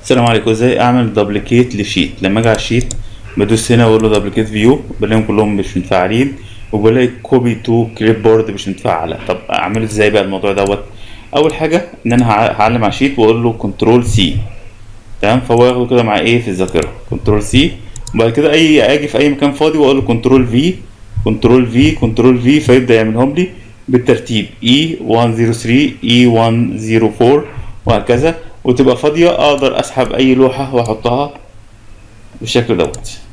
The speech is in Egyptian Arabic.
السلام عليكم ازاي اعمل دبليكيت لشيت لما اجي على الشيت بدوس هنا واقول له دبليكيت فيو بلاقيهم كلهم مش متفاعلين وبلاقي كوبي تو كليب بورد مش متفعله طب اعمله ازاي بقى الموضوع دوت اول حاجه ان انا هع- هعلم على الشيت واقول له كنترول سي تمام فهو ياخده كده مع ايه في الذاكره كنترول سي وبعد كده اي اجي في اي مكان فاضي واقول له كنترول في كنترول في كنترول في فيبدا يعملهم لي بالترتيب اي 103 اي 104 وهكذا وتبقى فاضيه اقدر اسحب اي لوحه واحطها بالشكل دوت